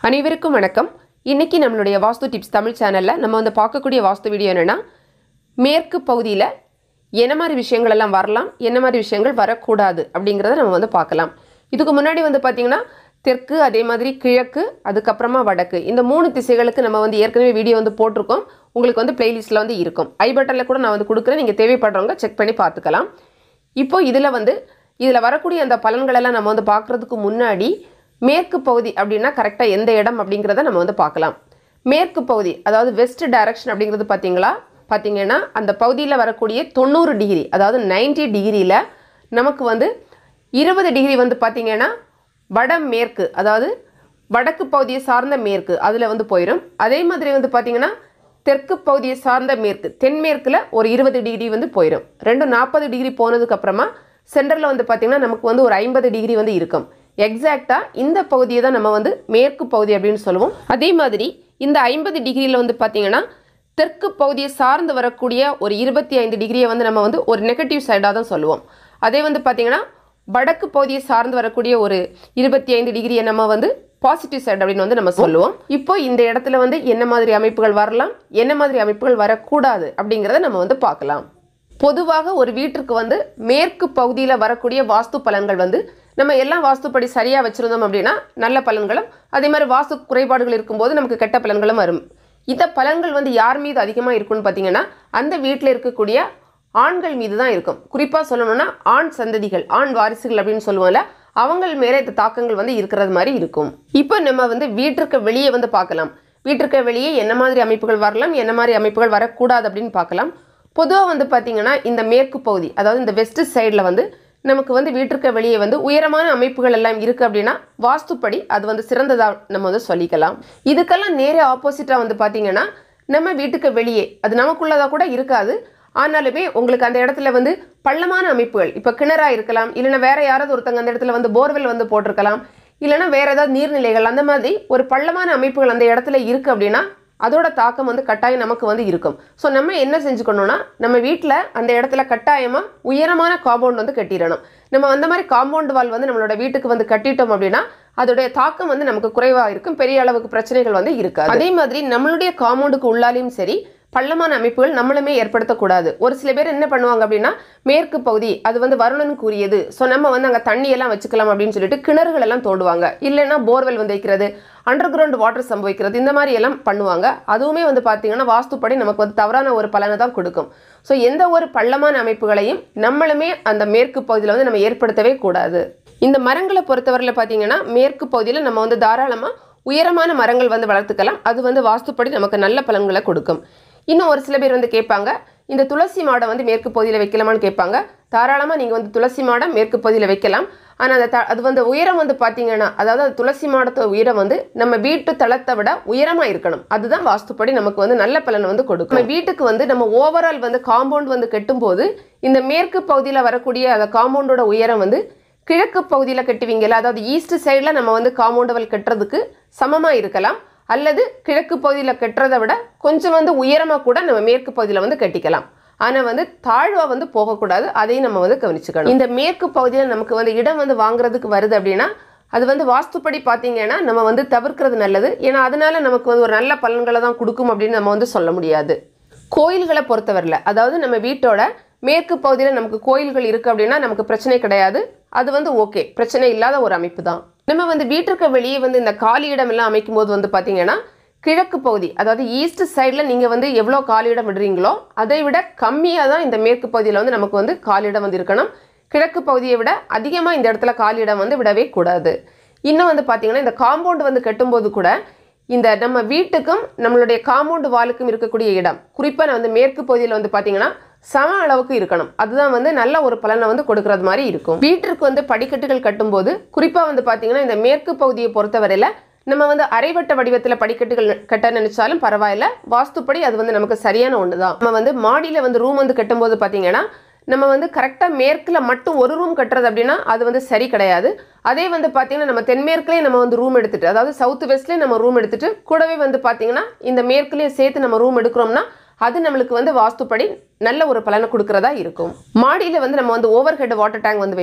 அனைவருக்கும் வணக்கம் இன்னைக்கு நம்மளுடைய வாஸ்து டிப்ஸ் தமிழ் சேனலில் நம்ம வந்து பார்க்கக்கூடிய வாஸ்து வீடியோ என்னென்னா மேற்கு பகுதியில் என்ன மாதிரி விஷயங்கள் எல்லாம் வரலாம் என்ன மாதிரி விஷயங்கள் வரக்கூடாது அப்படிங்கிறத நம்ம வந்து பார்க்கலாம் இதுக்கு முன்னாடி வந்து பார்த்திங்கன்னா தெற்கு அதே மாதிரி கிழக்கு அதுக்கப்புறமா வடக்கு இந்த மூணு திசைகளுக்கு நம்ம வந்து ஏற்கனவே வீடியோ வந்து போட்டிருக்கோம் உங்களுக்கு வந்து பிளேலிஸ்ட்டில் வந்து இருக்கும் ஐ பட்டனில் கூட நான் வந்து கொடுக்குறேன் நீங்கள் தேவைப்படுறவங்க செக் பண்ணி பார்த்துக்கலாம் இப்போ இதில் வந்து இதில் வரக்கூடிய அந்த பலன்களெல்லாம் நம்ம வந்து பார்க்குறதுக்கு முன்னாடி மேற்கு பகுதி அப்படின்னா கரெக்டாக எந்த இடம் அப்படிங்கிறத நம்ம வந்து பார்க்கலாம் மேற்கு பகுதி அதாவது வெஸ்ட் டைரக்ஷன் அப்படிங்கிறது பார்த்தீங்களா பார்த்தீங்கன்னா அந்த பகுதியில் வரக்கூடிய தொண்ணூறு டிகிரி அதாவது 90 டிகிரியில் நமக்கு வந்து இருபது டிகிரி வந்து பார்த்தீங்கன்னா வடமேற்கு அதாவது வடக்கு பகுதியை சார்ந்த மேற்கு அதில் வந்து போயிடும் அதே மாதிரி வந்து பார்த்தீங்கன்னா தெற்கு பகுதியை சார்ந்த மேற்கு தென்மேற்கில் ஒரு இருபது டிகிரி வந்து போயிடும் ரெண்டும் நாற்பது டிகிரி போனதுக்கு அப்புறமா சென்டரில் வந்து பார்த்திங்கன்னா நமக்கு வந்து ஒரு ஐம்பது டிகிரி வந்து இருக்கும் எக்ஸாக்டாக இந்த பகுதியை தான் நம்ம வந்து மேற்கு பகுதி அப்படின்னு சொல்லுவோம் அதே மாதிரி இந்த ஐம்பது டிகிரியில் வந்து பார்த்திங்கன்னா தெற்கு பகுதியை சார்ந்து வரக்கூடிய ஒரு இருபத்தி ஐந்து டிகிரியை வந்து நம்ம வந்து ஒரு நெகட்டிவ் சைடாக தான் சொல்லுவோம் அதே வந்து பார்த்திங்கன்னா வடக்கு பகுதியை சார்ந்து வரக்கூடிய ஒரு இருபத்தி ஐந்து டிகிரியை நம்ம வந்து பாசிட்டிவ் சைடு அப்படின்னு வந்து நம்ம சொல்லுவோம் இப்போ இந்த இடத்துல வந்து என்ன மாதிரி அமைப்புகள் வரலாம் என்ன மாதிரி அமைப்புகள் வரக்கூடாது அப்படிங்கிறத நம்ம வந்து பார்க்கலாம் பொதுவாக ஒரு வீட்டிற்கு வந்து மேற்கு பகுதியில் வரக்கூடிய வாஸ்து பலன்கள் வந்து நம்ம எல்லாம் வாஸ்துப்படி சரியாக வச்சுருந்தோம் அப்படின்னா நல்ல பலன்களும் அதே மாதிரி வாஸ்து குறைபாடுகள் இருக்கும்போது நமக்கு கெட்ட பலன்களும் வரும் இந்த பலன்கள் வந்து யார் மீது அதிகமாக இருக்கும்னு பார்த்தீங்கன்னா அந்த வீட்டில் இருக்கக்கூடிய ஆண்கள் மீது தான் இருக்கும் குறிப்பாக சொல்லணும்னா ஆண் சந்ததிகள் ஆண் வாரிசுகள் அப்படின்னு சொல்லுவோம்ல அவங்கள் மேலே இந்த தாக்கங்கள் வந்து இருக்கிறது மாதிரி இருக்கும் இப்போ நம்ம வந்து வீட்டிற்கு வெளியே வந்து பார்க்கலாம் வீட்டிற்கு வெளியே என்ன மாதிரி அமைப்புகள் வரலாம் என்ன மாதிரி அமைப்புகள் வரக்கூடாது அப்படின்னு பார்க்கலாம் பொதுவாக வந்து பார்த்திங்கன்னா இந்த மேற்கு பகுதி அதாவது இந்த வெஸ்ட் சைடில் வந்து நமக்கு வந்து வீட்டிற்கு வெளியே வந்து உயரமான அமைப்புகள் எல்லாம் இருக்குது அப்படின்னா வாஸ்துப்படி அது வந்து சிறந்ததாக நம்ம வந்து சொல்லிக்கலாம் இதுக்கெல்லாம் நேரே ஆப்போசிட்டாக வந்து பார்த்திங்கன்னா நம்ம வீட்டுக்கு வெளியே அது நமக்குள்ளதாக கூட இருக்காது ஆனாலுமே உங்களுக்கு அந்த இடத்துல வந்து பள்ளமான அமைப்புகள் இப்போ கிணறா இருக்கலாம் இல்லைன்னா வேற யாராவது ஒருத்தங்க அந்த இடத்துல வந்து போர்வெல் வந்து போட்டிருக்கலாம் இல்லைன்னா வேற ஏதாவது நீர்நிலைகள் அந்த மாதிரி ஒரு பள்ளமான அமைப்புகள் அந்த இடத்துல இருக்கு அப்படின்னா அதோட தாக்கம் வந்து கட்டாயம் நமக்கு வந்து இருக்கும் ஸோ நம்ம என்ன செஞ்சுக்கணும்னா நம்ம வீட்டில் அந்த இடத்துல கட்டாயமாக உயரமான காம்பவுண்ட் வந்து கட்டிடணும் நம்ம அந்த மாதிரி காம்பவுண்ட் வால் வந்து நம்மளோட வீட்டுக்கு வந்து கட்டிட்டோம் அப்படின்னா அதோடைய தாக்கம் வந்து நமக்கு குறைவாக இருக்கும் பெரிய அளவுக்கு பிரச்சனைகள் வந்து இருக்காது அதே மாதிரி நம்மளுடைய காம்பவுண்டுக்கு உள்ளாலையும் சரி பள்ளமான அமைப்புகள் நம்மளுமே ஏற்படுத்தக்கூடாது ஒரு சில பேர் என்ன பண்ணுவாங்க அப்படின்னா மேற்கு பகுதி அது வந்து வருணனுக்கு உரியது ஸோ நம்ம வந்து அங்கே தண்ணியெல்லாம் வச்சுக்கலாம் அப்படின்னு சொல்லிட்டு கிணறுகள் எல்லாம் தோண்டுவாங்க இல்லைன்னா போர்வெல் வந்து வைக்கிறது அண்டர் கிரவுண்ட் வாட்டர் சம்பவிக்கிறது இந்த மாதிரி எல்லாம் பண்ணுவாங்க அதுவுமே வந்து பார்த்தீங்கன்னா வாஸ்துப்படி நமக்கு வந்து தவறான ஒரு பலனை தான் கொடுக்கும் ஸோ எந்த ஒரு பள்ளமான அமைப்புகளையும் நம்மளுமே அந்த மேற்கு பகுதியில் வந்து நம்ம ஏற்படுத்தவே கூடாது இந்த மரங்களை பொறுத்தவரையில் பார்த்தீங்கன்னா மேற்கு பகுதியில் நம்ம வந்து தாராளமாக உயரமான மரங்கள் வந்து வளர்த்துக்கலாம் அது வந்து வாஸ்துப்படி நமக்கு நல்ல பலன்களை கொடுக்கும் இன்னும் ஒரு சில பேர் வந்து கேட்பாங்க இந்த துளசி மாடம் வந்து மேற்கு பகுதியில் வைக்கலாமான்னு கேட்பாங்க தாராளமாக நீங்கள் வந்து துளசி மாடம் மேற்கு பகுதியில் வைக்கலாம் ஆனால் அந்த த அது வந்து உயரம் வந்து பார்த்தீங்கன்னா அதாவது அந்த துளசி மாடத்தோட உயரம் வந்து நம்ம வீட்டு தளத்தை விட உயரமாக இருக்கணும் அதுதான் வாஸ்துப்படி நமக்கு வந்து நல்ல பலன் வந்து கொடுக்கும் நம்ம வீட்டுக்கு வந்து நம்ம ஓவரால் வந்து காம்பவுண்ட் வந்து கட்டும்போது இந்த மேற்கு பகுதியில் வரக்கூடிய அந்த காம்பவுண்டோட உயரம் வந்து கிழக்கு பகுதியில் கட்டுவீங்கல்ல அதாவது ஈஸ்ட் சைடில் நம்ம வந்து காம்பவுண்ட் வால் கட்டுறதுக்கு சமமாக இருக்கலாம் அல்லது கிழக்கு பகுதியில் கட்டுறதை விட கொஞ்சம் வந்து உயரமாக கூட நம்ம மேற்கு பகுதியில் வந்து கட்டிக்கலாம் ஆனால் வந்து தாழ்வாக வந்து போகக்கூடாது அதையும் நம்ம வந்து கவனிச்சுக்கணும் இந்த மேற்கு பகுதியில் நமக்கு வந்து இடம் வந்து வாங்குறதுக்கு வருது அப்படின்னா அது வந்து வாஸ்துப்படி பார்த்தீங்கன்னா நம்ம வந்து தவிர்க்கிறது நல்லது ஏன்னா அதனால நமக்கு வந்து ஒரு நல்ல பலன்களை தான் கொடுக்கும் அப்படின்னு நம்ம வந்து சொல்ல முடியாது கோயில்களை பொறுத்தவரையில் அதாவது நம்ம வீட்டோட மேற்கு பகுதியில் நமக்கு கோயில்கள் இருக்குது அப்படின்னா நமக்கு பிரச்சனை கிடையாது அது வந்து ஓகே பிரச்சனை இல்லாத ஒரு அமைப்பு தான் நம்ம வந்து வீட்டிற்கு வெளியே வந்து இந்த காலி இடம் எல்லாம் அமைக்கும் போது வந்து பார்த்தீங்கன்னா கிழக்கு பகுதி அதாவது ஈஸ்ட் சைடில் நீங்கள் வந்து எவ்வளோ காலியிடம் விடுறீங்களோ அதை விட கம்மியாக தான் இந்த மேற்கு பகுதியில் வந்து நமக்கு வந்து காலியிடம் வந்து இருக்கணும் கிழக்கு பகுதியை விட அதிகமாக இந்த இடத்துல காலியிடம் வந்து விடவே கூடாது இன்னும் வந்து பார்த்தீங்கன்னா இந்த காம்பவுண்ட் வந்து கட்டும்போது கூட இந்த நம்ம வீட்டுக்கும் நம்மளுடைய காம்பவுண்ட் வாலுக்கும் இருக்கக்கூடிய இடம் குறிப்பாக நான் வந்து மேற்கு பகுதியில் வந்து பார்த்தீங்கன்னா சம அளவுக்கு இருக்கணும் அதுதான் வந்து நல்ல ஒரு பலனை வந்து கொடுக்கறது மாதிரி இருக்கும் வீட்டிற்கு வந்து படிக்கட்டுகள் கட்டும்போது குறிப்பாக வந்து பார்த்தீங்கன்னா இந்த மேற்கு பகுதியை பொறுத்தவரையில் நம்ம வந்து அரைவட்ட வடிவத்தில் படிக்கட்டுகள் கட்ட நினைச்சாலும் பரவாயில்ல வாஸ்துப்படி அது வந்து நமக்கு சரியான ஒன்று தான் நம்ம வந்து மாடியில் வந்து ரூம் வந்து கட்டும்போது பார்த்தீங்கன்னா நம்ம வந்து கரெக்டாக மேற்கில் மட்டும் ஒரு ரூம் கட்டுறது அப்படின்னா அது வந்து சரி கிடையாது அதே வந்து பார்த்தீங்கன்னா நம்ம தென்மேற்குலேயே நம்ம வந்து ரூம் எடுத்துட்டு அதாவது சவுத் வெஸ்ட்லேயே நம்ம ரூம் எடுத்துட்டு கூடவே வந்து பார்த்தீங்கன்னா இந்த மேற்குலேயும் சேர்த்து நம்ம ரூம் எடுக்கிறோம்னா அது நம்மளுக்கு வந்து வாஸ்துப்படி நல்ல ஒரு பலனை கொடுக்கறதா இருக்கும் மாடியில் வந்து நம்ம வந்து ஓவர் ஹெட் வாட்டர் டேங்க் வந்து வைப்போம்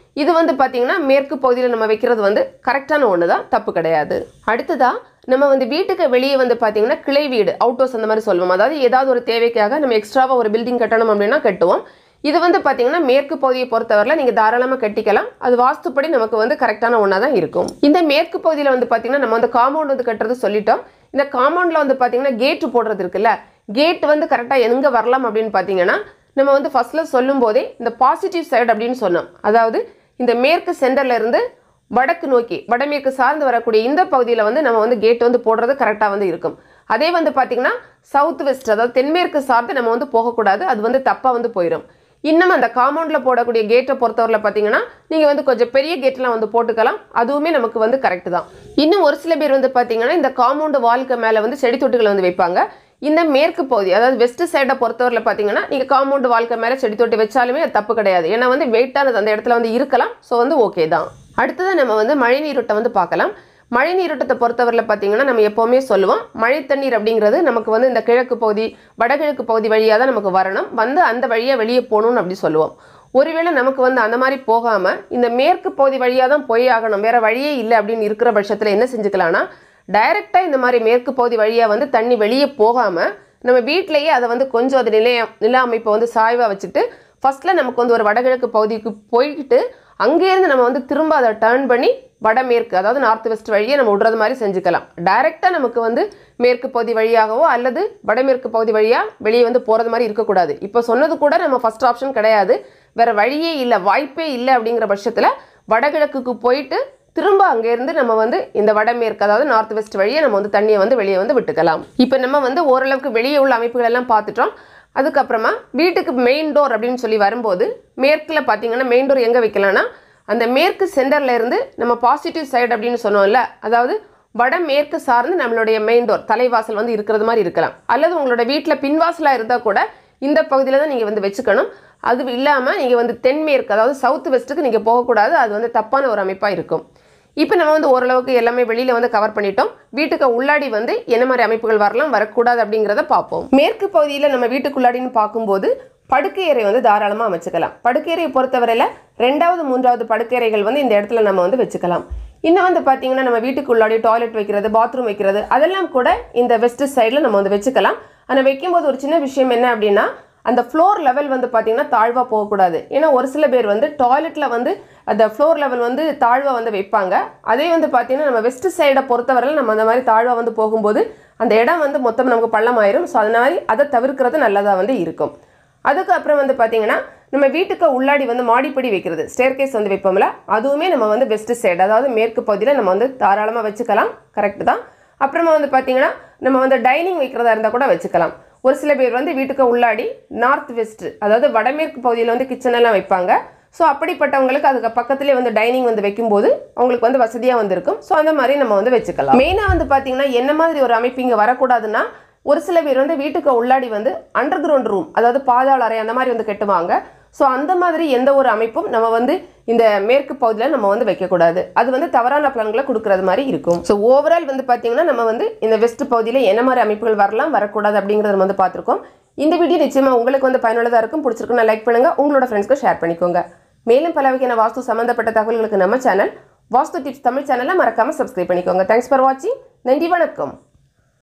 இது வந்து பார்த்தீங்கன்னா மேற்கு பகுதியில் நம்ம வைக்கிறது வந்து கரெக்டான ஒன்று தான் தப்பு கிடையாது அடுத்ததா நம்ம வந்து வீட்டுக்கு வெளியே வந்து பார்த்தீங்கன்னா கிளை வீடு அவுட் ஹவுஸ் அந்த மாதிரி சொல்லுவோம் அதாவது ஏதாவது ஒரு தேவைக்காக நம்ம எக்ஸ்ட்ராவாக ஒரு பில்டிங் கட்டணும் அப்படின்னா கட்டுவோம் இது வந்து பார்த்தீங்கன்னா மேற்கு பகுதியை பொறுத்தவரையில் நீங்கள் தாராளமாக கட்டிக்கலாம் அது வாஸ்துப்படி நமக்கு வந்து கரெக்டான ஒன்றா தான் இருக்கும் இந்த மேற்கு பகுதியில் வந்து பார்த்தீங்கன்னா நம்ம வந்து காம்பவுண்ட் வந்து கட்டுறது சொல்லிட்டோம் இந்த காம்பவுண்டில் வந்து பார்த்தீங்கன்னா கேட்டு போடுறது இருக்குல்ல கேட் வந்து கரெக்டாக எங்கே வரலாம் அப்படின்னு பார்த்தீங்கன்னா நம்ம வந்து ஃபர்ஸ்ட்டில் சொல்லும் போதே இந்த பாசிட்டிவ் சைடு அப்படின்னு சொன்னோம் அதாவது இந்த மேற்கு சென்டர்ல இருந்து வடக்கு நோக்கி வடமேற்கு சார்ந்து வரக்கூடிய இந்த பகுதியில் வந்து நம்ம வந்து கேட் வந்து போடுறது கரெக்டாக வந்து இருக்கும் அதே வந்து பார்த்தீங்கன்னா சவுத் வெஸ்ட் அதாவது தென்மேற்கு சார்ந்து நம்ம வந்து போகக்கூடாது அது வந்து தப்பாக வந்து போயிடும் இன்னும் அந்த காம்பவுண்டில் போடக்கூடிய கேட்டை பொறுத்தவரையில் பார்த்தீங்கன்னா நீங்கள் வந்து கொஞ்சம் பெரிய கேட்லாம் வந்து போட்டுக்கலாம் அதுவுமே நமக்கு வந்து கரெக்ட் தான் இன்னும் ஒரு சில பேர் வந்து பார்த்தீங்கன்னா இந்த காம்பவுண்டு வால்க்கு மேலே வந்து செடி தொட்டிகளை வந்து வைப்பாங்க இந்த மேற்கு பகுதி அதாவது வெஸ்ட் சைடை பொறுத்தவரையில் பார்த்தீங்கன்னா நீங்கள் காம்பவுண்ட் வாழ்க்கை மேலே செடி தொட்டி வச்சாலுமே அது தப்பு கிடையாது ஏன்னா வந்து வெயிட்டானது அந்த இடத்துல வந்து இருக்கலாம் ஸோ வந்து ஓகே தான் அடுத்ததாக நம்ம வந்து மழை நீரோட்டம் வந்து பார்க்கலாம் மழை நீரோட்டத்தை பொறுத்தவரையில் பார்த்தீங்கன்னா நம்ம எப்போவுமே சொல்லுவோம் மழை தண்ணீர் அப்படிங்கிறது நமக்கு வந்து இந்த கிழக்கு பகுதி வடகிழக்கு பகுதி வழியாக தான் நமக்கு வரணும் வந்து அந்த வழியாக வெளியே போகணும்னு அப்படி சொல்லுவோம் ஒருவேளை நமக்கு வந்து அந்த மாதிரி போகாமல் இந்த மேற்கு பகுதி வழியாக தான் போய் ஆகணும் வேற வழியே இல்லை அப்படின்னு இருக்கிற பட்சத்தில் என்ன செஞ்சுக்கலாம்னா டைரெக்டாக இந்த மாதிரி மேற்கு பகுதி வழியாக வந்து தண்ணி வெளியே போகாமல் நம்ம வீட்டிலேயே அதை வந்து கொஞ்சம் அது நிலைய நில அமைப்பை வந்து சாய்வாக வச்சுட்டு ஃபர்ஸ்ட்டில் நமக்கு வந்து ஒரு வடகிழக்கு பகுதிக்கு போய்கிட்டு அங்கேருந்து நம்ம வந்து திரும்ப அதை டேர்ன் பண்ணி வடமேற்கு அதாவது நார்த் வெஸ்ட் வழியே நம்ம விடுறது மாதிரி செஞ்சுக்கலாம் டைரெக்டாக நமக்கு வந்து மேற்கு பகுதி வழியாகவோ அல்லது வடமேற்கு பகுதி வழியாக வெளியே வந்து போகிறது மாதிரி இருக்கக்கூடாது இப்போ சொன்னது கூட நம்ம ஃபர்ஸ்ட் ஆப்ஷன் கிடையாது வேற வழியே இல்லை வாய்ப்பே இல்லை அப்படிங்கிற பட்சத்தில் வடகிழக்குக்கு போயிட்டு திரும்ப அங்கேருந்து நம்ம வந்து இந்த வடமேற்கு அதாவது நார்த் வெஸ்ட் வழியே நம்ம வந்து தண்ணியை வந்து வெளியே வந்து விட்டுக்கலாம் இப்போ நம்ம வந்து ஓரளவுக்கு வெளியே உள்ள அமைப்புகள் எல்லாம் பார்த்துட்டோம் அதுக்கப்புறமா வீட்டுக்கு மெயின் டோர் அப்படின்னு சொல்லி வரும்போது மேற்கில் பார்த்தீங்கன்னா மெயின் டோர் எங்கே வைக்கலாம்னா அந்த மேற்கு சென்டர்ல இருந்து நம்ம பாசிட்டிவ் சைடு அப்படின்னு சொன்னோம்ல அதாவது வடமேற்கு சார்ந்து நம்மளுடைய மெயின் டோர் தலைவாசல் வந்து இருக்கிறது மாதிரி இருக்கலாம் அல்லது உங்களோட வீட்டில் பின்வாசலாக இருந்தால் கூட இந்த பகுதியில் தான் நீங்கள் வந்து வச்சுக்கணும் அது இல்லாமல் நீங்கள் வந்து தென்மேற்கு அதாவது சவுத் வெஸ்ட்டுக்கு நீங்கள் போகக்கூடாது அது வந்து தப்பான ஒரு அமைப்பாக இருக்கும் இப்போ நம்ம வந்து ஓரளவுக்கு எல்லாமே வெளியில் வந்து கவர் பண்ணிட்டோம் வீட்டுக்கு உள்ளாடி வந்து என்ன மாதிரி அமைப்புகள் வரலாம் வரக்கூடாது அப்படிங்கிறத பார்ப்போம் மேற்கு பகுதியில் நம்ம வீட்டுக்குள்ளாடின்னு பார்க்கும்போது படுக்கை அறை வந்து தாராளமாக அமைச்சுக்கலாம் படுக்கை அறையை பொறுத்தவரையில் ரெண்டாவது மூன்றாவது படுக்கை அறைகள் வந்து இந்த இடத்துல நம்ம வந்து வச்சுக்கலாம் இன்னும் வந்து பார்த்தீங்கன்னா நம்ம வீட்டுக்குள்ளாடி டாய்லெட் வைக்கிறது பாத்ரூம் வைக்கிறது அதெல்லாம் கூட இந்த வெஸ்ட் சைடில் நம்ம வந்து வச்சுக்கலாம் ஆனால் வைக்கும்போது ஒரு சின்ன விஷயம் என்ன அப்படின்னா அந்த ஃப்ளோர் லெவல் வந்து பார்த்தீங்கன்னா தாழ்வாக போகக்கூடாது ஏன்னா ஒரு சில பேர் வந்து டாய்லெட்டில் வந்து அந்த ஃப்ளோர் லெவல் வந்து தாழ்வாக வந்து வைப்பாங்க அதே வந்து பார்த்தீங்கன்னா நம்ம வெஸ்ட் சைடை பொறுத்தவரையில் நம்ம அந்த மாதிரி தாழ்வாக வந்து போகும்போது அந்த இடம் வந்து மொத்தம் நமக்கு பள்ளமாயிரும் ஸோ அதனால அதை தவிர்க்கிறது நல்லதாக வந்து இருக்கும் அதுக்கப்புறம் வந்து பார்த்தீங்கன்னா நம்ம வீட்டுக்கு உள்ளாடி வந்து மாடிப்படி வைக்கிறது ஸ்டேர்கேஸ் வந்து வைப்போம்ல அதுவுமே நம்ம வந்து வெஸ்ட் சைடு அதாவது மேற்கு பகுதியில் நம்ம வந்து தாராளமாக வச்சுக்கலாம் கரெக்ட் தான் அப்புறமா வந்து பார்த்தீங்கன்னா நம்ம வந்து டைனிங் வைக்கிறதா இருந்தால் கூட வச்சுக்கலாம் ஒரு சில பேர் வந்து வீட்டுக்கு உள்ளாடி நார்த் வெஸ்ட் அதாவது வடமேற்கு பகுதியில் வந்து கிச்சன் எல்லாம் வைப்பாங்க ஸோ அப்படிப்பட்டவங்களுக்கு அதுக்கு பக்கத்துலேயே வந்து டைனிங் வந்து வைக்கும்போது அவங்களுக்கு வந்து வசதியாக வந்து இருக்கும் ஸோ அந்த மாதிரி நம்ம வந்து வச்சுக்கலாம் மெயினாக வந்து பார்த்தீங்கன்னா என்ன மாதிரி ஒரு அமைப்பு இங்கே வரக்கூடாதுன்னா ஒரு சில பேர் வந்து வீட்டுக்கு உள்ளாடி வந்து அண்டர் கிரவுண்ட் ரூம் அதாவது பாதாள அறை அந்த மாதிரி வந்து கட்டுவாங்க ஸோ அந்த மாதிரி எந்த ஒரு அமைப்பும் நம்ம வந்து இந்த மேற்கு பகுதியில் நம்ம வந்து வைக்கக்கூடாது அது வந்து தவறான பலன்களை கொடுக்கறது மாதிரி இருக்கும் ஸோ ஓவரால் வந்து பார்த்தீங்கன்னா நம்ம வந்து இந்த வெஸ்ட் பகுதியில் என்ன மாதிரி அமைப்புகள் வரலாம் வரக்கூடாது அப்படிங்கிறத நம்ம வந்து பார்த்துருக்கோம் இந்த வீடியோ நிச்சயமாக உங்களுக்கு வந்து பயனுள்ளதாக இருக்கும் பிடிச்சிருக்குன்னா லைக் பண்ணுங்கள் உங்களோட ஃப்ரெண்ட்ஸ்க்கு ஷேர் பண்ணிக்கோங்க மேலும் பல வகையான வாஸ்து சம்மந்தப்பட்ட தகவல்களுக்கு நம்ம சேனல் வாஸ்து டிப்ஸ் தமிழ் சேனலை மறக்காமல் சப்ஸ்கிரைப் பண்ணிக்கோங்க தேங்க்ஸ் ஃபார் வாட்சிங் நன்றி வணக்கம்